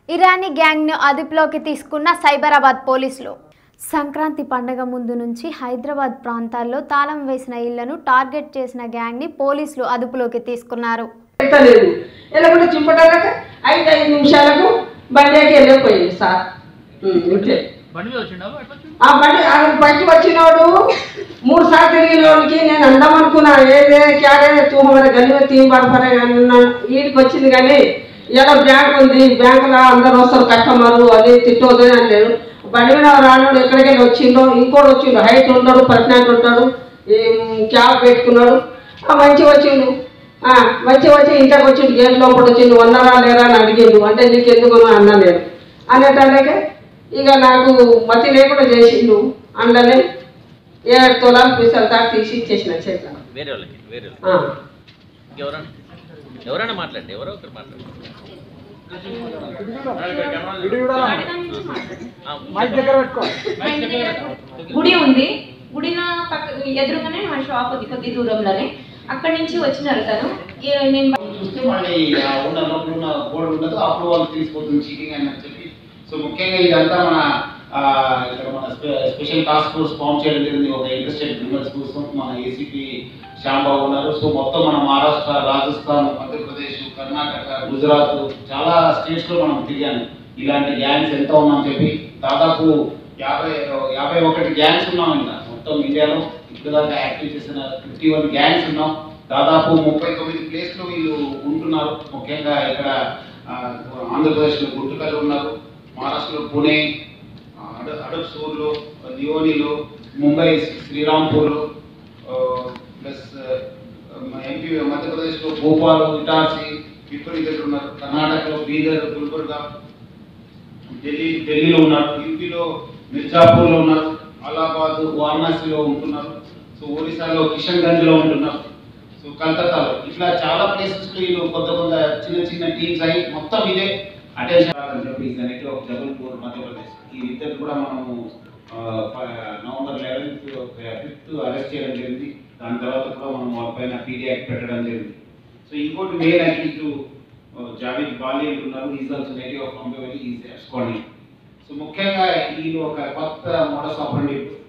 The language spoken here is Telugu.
ఇరానీ గ్యాంగ్ను అదుపులోకి తీసుకున్న సైబరాబాద్ పోలీసులు సంక్రాంతి పండగ ముందు నుంచి హైదరాబాద్ ప్రాంతాల్లో తాళం వేసిన ఇళ్లను టార్గెట్ చేసిన గ్యాంగ్ని పోలీసులు అదుపులోకి తీసుకున్నారు ఎత్తలేదు వెళ్ళకుండా చింపటాలకు ఐదు ఐదు నిమిషాలకు బండికి వెళ్ళిపోయింది సార్ ఉమ్, ఉంటే బండి మీద వచ్చిండా ఎట్లా వచ్చిండు? ఆ బండి ఆ బయటకు వచ్చినోడు మూడు సార్లు తిరిగినోడికి నేను అందాం అనుకున్నా ఏదే క్యారే తూహమని గల్లి మీద తీం పడపరే వీడికి వచ్చింది కానీ ఇలా బ్యాంక్ ఉంది బ్యాంకులో అందరు వస్తారు కస్టమర్ అది తిట్టవద్దు అని నేను బండి మీద రానోడు ఎక్కడికి వెళ్ళి వచ్చిండో ఇంకోటి వచ్చిండు హైట్ ఉంటాడు పర్సనాలిటీ ఉంటాడు ఈ క్యాబ్ పెట్టుకున్నాడు ఆ, మంచిగా వచ్చిండు ఆ, మంచిగా వచ్చి ఇంటికి వచ్చిండు గేట్ లోపల వచ్చిండు ఉన్నారా లేరా అని అడిగిండు అంటే నీకు ఎందుకు అన్నా నేను అనేటంటే ఇక నాకు మతి లేకుండా చేసిండు అందులోనే ఏడు తులాలు పీసాలు తా తీసి ఇచ్చేసిన చేతిలో వేరే వాళ్ళకి వేరే వాళ్ళకి ఆ. ఇంకెవరన్నా ఎవరైనా మాట్లాడండి ఎవరో ఒకరు మాట్లాడండి ఆ, గుడి ఉంది గుడి నా పక్క ఎదురుగానే మా షాప్ ఉంది కొద్ది దూరంలోనే అక్కడి నుంచి వచ్చినారు తను ఏ- నేను చూస్తే మళ్ళీ ఆ ఉన్న లోపల ఉన్న బోర్డు ఉండదు అప్పుడు వాళ్ళు తీసిపోతుంది చీటింగ్ అని చెప్పి సో ముఖ్యంగా ఇదంతా మన ఆ, ఇక్కడ మన spe- special task force form చేయడం జరిగింది ఒక ఇంట్రెస్టెడ్ క్రిమినల్స్ కోసం మన ఏసీపీ శ్యాంబాబు ఉన్నారు సో మొత్తం మన మహారాష్ట్ర రాజస్థాన్ మధ్యప్రదేశ్ కర్ణాటక గుజరాత్ చాలా స్టేట్స్ లో మనం తిరిగాను ఇలాంటి గ్యాంగ్స్ ఎంత ఉన్నామని చెప్పి దాదాపు యాభై యాభై ఒకటి గ్యాంగ్స్ ఉన్నాం ఇంకా మొత్తం ఇండియాలో ఇప్పుడు దాకా యాక్టివ్ చేసిన ఫిఫ్టీ వన్ గ్యాంగ్స్ ఉన్నాం దాదాపు ముప్పై తొమ్మిది ప్లేస్లు వీళ్ళు ఉంటున్నారు ముఖ్యంగా ఇక్కడ ఆ, ఆంధ్రప్రదేశ్లో గుంటకల్ ఉన్నారు మహారాష్ట్రలో పుణే ఆ, అడ అడప్సూర్లో దియోనిలో ముంబై శ్రీరాంపూర్లో ప్లస్ ఎంపీ మధ్యప్రదేశ్లో భోపాల్ ఇటార్సి ఇప్పుడు దగ్గర ఉన్నారు కర్ణాటకలో బీదర్ గుల్బర్గా ఢిల్లీ ఢిల్లీలో ఉన్నారు యూపీలో మిర్జాపూర్లో ఉన్నారు అలహాబాద్ వారణాసిలో ఉంటున్నారు సో ఒరిస్సాలో కిషన్ గంజ్లో ఉంటున్నారు సో కలకత్తాలో ఇట్లా చాలా ప్లేసెస్ వీళ్ళు కొత్త కొత్త చిన్న చిన్న టీమ్స్ అయ్యి మొత్తం ఇదే అటెన్షన్ అని చెప్పి సెనెట్ ఆఫ్ జబల్పూర్ మధ్యప్రదేశ్ ఈ ఇద్దరు కూడా మనము ఆ, ప- నవంబర్ లెవెన్త్ ఫిఫ్త్ అరెస్ట్ చేయడం జరిగింది దాని తర్వాత కూడా మనం వాళ్ళపైన పీడీ యాక్ట్ పెట్టడం జరిగింది సో ఇంకోటి మెయిన్ అక్యూజ్డ్ జావేద్ బాలి ఉన్నారు is also native of Ambewali is expanding so ముఖ్యంగా వీళ్ళు ఒక కొత్త మోడస్ ఆపరండి